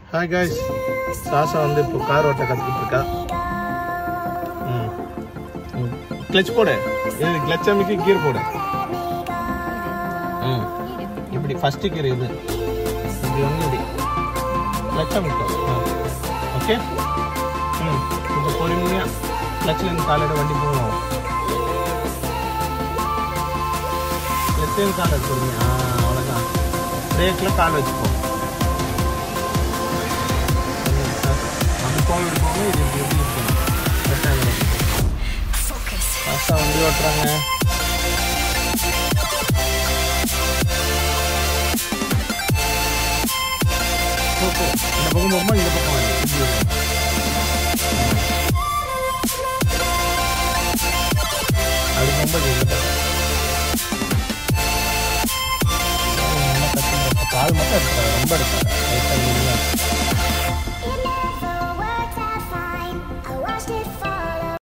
Hi guys சாசா வந்து இப்போ car ஓட்ட கற்றுக்கிட்டு இருக்கா ம் கிளச் போடு இது கிளச் அமைக்கி கீர் போடு ம் இப்படி ஃபஸ்ட்டு கீர் இது இப்படி ஒன்று இப்படி கிளச் அமைக்கும் ஓகே ம் இப்போ பொறுமையாக கிளச்சில் இருந்து காலோட வண்டி போகணும் கிளச்சில் கால் வச்சு பொறுமையா ஆ அவ்வளோதான் பிரேக்கில் கால் வச்சுப்போம் அப்படி போக எடுப்போம் இது இப்படி எப்படி இருக்கணும் கரெக்டாக இருக்கணும் ஃபாஸ்ட்டாக வண்டி ஓட்டுறாங்க ஓகே இந்த பக்கம் போகுமா இந்த பக்கம் வாங்க இப்படி வரணும். அப்படி போகும்போது இந்த பக்கம் நல்லா கத்துங்க. கால் மட்டும் எடுத்துக்காது ரொம்ப எடுக்காது